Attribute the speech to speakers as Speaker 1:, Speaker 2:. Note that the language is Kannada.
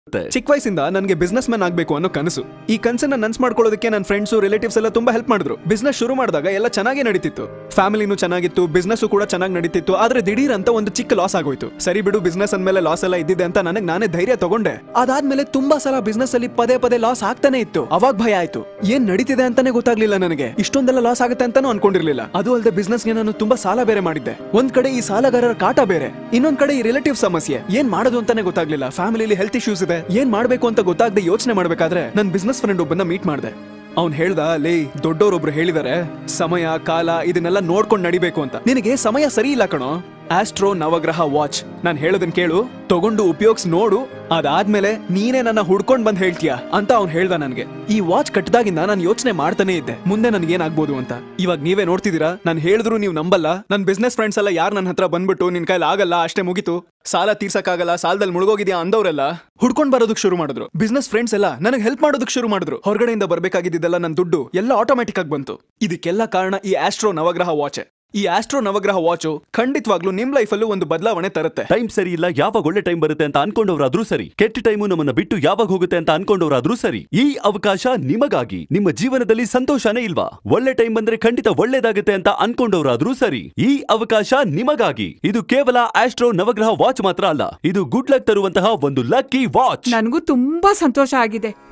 Speaker 1: ಚಿಕ್ಕ ವಯಸ್ಸಿಂದ ನನಗೆ ಬಿಸ್ನೆಸ್ ಮ್ಯಾನ್ ಆಗ್ಬೇಕು ಅನ್ನೋ ಕನಸು ಈ ಕನಸನ್ನ ನನ್ಸ್ ಮಾಡ್ಕೊಳ್ಳೋದಕ್ಕೆ ನನ್ನ ಫ್ರೆಂಡ್ಸ್ ರಿಲೇಟಿವ್ಸ್ ಎಲ್ಲ ತುಂಬಾ ಹೆಲ್ಪ್ ಮಾಡಿದ್ರು ಬಿಸ್ನೆಸ್ ಶುರು ಮಾಡಿದಾಗ ಎಲ್ಲ ಚೆನ್ನಾಗಿ ನಡೀತಿತ್ತು ಫ್ಯಾಮಿಲಿನೂ ಚೆನ್ನಾಗಿತ್ತು ಬಿಸ್ನೆಸ್ ಕೂಡ ಚೆನ್ನಾಗಿ ನಡೀತಿತ್ತು ಆದ್ರೆ ದಿಢೀರ್ ಅಂತ ಒಂದು ಚಿಕ್ಕ ಲಾಸ್ ಆಗೋಯ್ತು ಸರಿ ಬಿಡು ಬಿಸ್ನೆಸ್ ಅಂದ್ಮೇಲೆ ಲಾಸ್ ಎಲ್ಲ ಇದ್ದಿದೆ ಅಂತ ನನಗೆ ನಾನೇ ಧೈರ್ಯ ತಗೊಂಡೆ ಅದಾದ್ಮೇಲೆ ತುಂಬಾ ಸಲ ಬಿಸ್ನೆಸ್ ಅಲ್ಲಿ ಪದೇ ಪದೇ ಲಾಸ್ ಆಗ್ತಾನೆ ಇತ್ತು ಅವಾಗ ಭಯ ಆಯ್ತು ಏನ್ ನಡೀತಿದೆ ಅಂತಾನೆ ಗೊತ್ತಾಗ್ಲಿಲ್ಲ ನನಗೆ ಇಷ್ಟೊಂದೆಲ್ಲ ಲಾಸ್ ಆಗುತ್ತೆ ಅಂತಾನೂ ಅನ್ಕೊಂಡಿರ್ಲಿಲ್ಲ ಅದು ಅಲ್ಲದೆ ಬಿಸ್ನೆಸ್ ಗೆ ನಾನು ತುಂಬಾ ಸಾಲ ಬೇರೆ ಮಾಡಿದ್ದೆ ಒಂದ್ ಕಡೆ ಈ ಸಾಲಗಾರರ ಕಾಟ ಬೇರೆ ಇನ್ನೊಂದ್ ಕಡೆ ಈ ರಿಲೇಟಿವ್ ಸಮಸ್ಯೆ ಏನ್ ಮಾಡೋದು ಅಂತಾನೆ ಗೊತ್ತಾಗ್ಲಿಲ್ಲ ಫ್ಯಾಮಿಲಿಲಿ ಹೆಲ್ತ್ ಇಶ್ಯೂಸ್ ಇದೆ ಏನ್ ಮಾಡ್ಬೇಕು ಅಂತ ಗೊತ್ತಾಗದೆ ಯೋಚನೆ ಮಾಡ್ಬೇಕಾದ್ರೆ ನನ್ ಬಿಸ್ನೆಸ್ ಫ್ರೆಂಡ್ ಒಬ್ಬನ ಮೀಟ್ ಮಾಡ್ದೆ ಅವ್ನ್ ಹೇಳ್ದ ಲೇ ದೊಡ್ಡವರೊಬ್ರು ಹೇಳಿದಾರೆ ಸಮಯ ಕಾಲ ಇದನ್ನೆಲ್ಲ ನೋಡ್ಕೊಂಡ್ ನಡಿಬೇಕು ಅಂತ ನಿನಗೆ ಸಮಯ ಸರಿ ಇಲ್ಲ ಕಣೋ ಆಸ್ಟ್ರೋ ನವಗ್ರಹ ವಾಚ್ ನಾನ್ ಹೇಳೋದನ್ ಕೇಳು ತಗೊಂಡು ಉಪಯೋಗಿಸ್ ನೋಡು ಅದಾದ್ಮೇಲೆ ನೀನೇ ನನ್ನ ಹುಡ್ಕೊಂಡ್ ಬಂದ್ ಹೇಳ್ತೀಯ ಅಂತ ಅವ್ನ್ ಹೇಳ್ದ ನನ್ಗೆ ಈ ವಾಚ್ ಕಟ್ಟದಾಗಿಂದ ನಾನು ಯೋಚನೆ ಮಾಡ್ತಾನೆ ಇದ್ದೆ ಮುಂದೆ ನನ್ಗೆ ಏನಾಗ್ಬೋದು ಅಂತ ಇವಾಗ ನೀವೇ ನೋಡ್ತಿದ್ದೀರಾ ನಾನು ಹೇಳಿದ್ರು ನೀವು ನಂಬಲ್ಲ ನನ್ ಬಿಸ್ನೆಸ್ ಫ್ರೆಂಡ್ಸ್ ಎಲ್ಲ ಯಾರು ನನ್ನ ಹತ್ರ ಬಂದ್ಬಿಟ್ಟು ನಿನ್ ಕೈಲಿ ಆಗಲ್ಲ ಅಷ್ಟೇ ಮುಗಿತು ಸಾಲ ತೀರ್ಸಕ್ಕಾಗಲ್ಲ ಸಾಲದಲ್ಲಿ ಮುಳುಗೋಗಿದ್ಯಾ ಅಂದವರೆಲ್ಲ ಹುಡ್ಕೊಂಡ್ ಬರೋದಕ್ ಶುರು ಮಾಡಿದ್ರು ಬಿಸ್ನೆಸ್ ಫ್ರೆಂಡ್ಸ್ ಎಲ್ಲ ನನಗೆ ಹೆಲ್ಪ್ ಮಾಡೋದಕ್ ಶುರು ಮಾಡಿದ್ರು ಹೊರಗಡೆಯಿಂದ ಬರ್ಬೇಕಾಗಿದ್ದೆಲ್ಲ ನನ್ನ ದುಡ್ಡು ಎಲ್ಲ ಆಟೋಮೆಟಿಕ್ ಆಗಿ ಬಂತು ಇದಕ್ಕೆಲ್ಲ ಕಾರಣ ಈ ಆಸ್ಟ್ರೋ ನವಗ್ರಹ ವಾಚ್ ಈ ಆಸ್ಟ್ರೋ ನವಗ್ರಹ ವಾಚು ಖಂಡಿತವಾಗ್ಲೂ ನಿಮ್ ಲೈಫಲ್ಲೂ ಒಂದು ಬದಲಾವಣೆ ತರುತ್ತೆ
Speaker 2: ಟೈಮ್ ಸರಿ ಇಲ್ಲ ಯಾವಾಗ ಒಳ್ಳೆ ಟೈಮ್ ಬರುತ್ತೆ ಅಂತ ಅನ್ಕೊಂಡವರಾದ್ರೂ ಸರಿ ಕೆಟ್ಟ ಟೈಮು ನಮ್ಮನ್ನ ಬಿಟ್ಟು ಯಾವಾಗ ಹೋಗುತ್ತೆ ಅಂತ ಅನ್ಕೊಂಡವರಾದ್ರೂ ಸರಿ ಈ ಅವಕಾಶ ನಿಮಗಾಗಿ ನಿಮ್ಮ ಜೀವನದಲ್ಲಿ ಸಂತೋಷನೇ ಇಲ್ವಾ ಒಳ್ಳೆ ಟೈಮ್ ಬಂದ್ರೆ ಖಂಡಿತ ಒಳ್ಳೇದಾಗುತ್ತೆ ಅಂತ ಅನ್ಕೊಂಡವರಾದ್ರೂ ಸರಿ ಈ ಅವಕಾಶ ನಿಮಗಾಗಿ ಇದು ಕೇವಲ ಆಸ್ಟ್ರೋ ನವಗ್ರಹ ವಾಚ್ ಮಾತ್ರ ಅಲ್ಲ ಇದು ಗುಡ್ ಲಕ್ ತರುವಂತಹ ಒಂದು ಲಕ್ಕಿ ವಾಚ್
Speaker 3: ನನಗೂ ತುಂಬಾ ಸಂತೋಷ ಆಗಿದೆ